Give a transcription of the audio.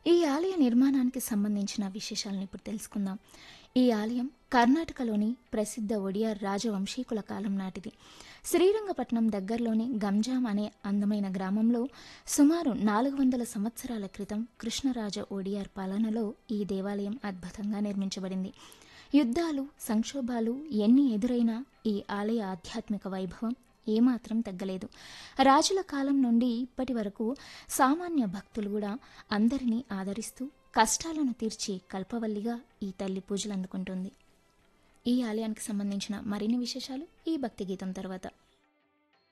ఈ ఆలయ నిర్మాణానికి సంబంధించిన విశేషాలను ఇప్పుడు తెలుసుకుందాం ఈ ఆలయం కర్ణాటకలోని ప్రసిద్ధ ఒడియా రాజవంశీకుల కాలం నాటిది శ్రీరంగపట్నం దగ్గరలోని గంజాం అనే అందమైన గ్రామంలో సుమారు నాలుగు వందల సంవత్సరాల క్రితం కృష్ణరాజ ఒడియార్ పాలనలో ఈ దేవాలయం అద్భుతంగా నిర్మించబడింది యుద్ధాలు సంక్షోభాలు ఎన్ని ఎదురైనా ఈ ఆలయ ఆధ్యాత్మిక వైభవం ఏమాత్రం తగ్గలేదు రాజుల కాలం నుండి ఇప్పటి వరకు సామాన్య భక్తులు కూడా అందరినీ ఆదరిస్తూ కష్టాలను తీర్చి కల్పవల్లిగా ఈ తల్లి పూజలు అందుకుంటుంది ఈ ఆలయానికి సంబంధించిన మరిన్ని విశేషాలు ఈ భక్తి గీతం తర్వాత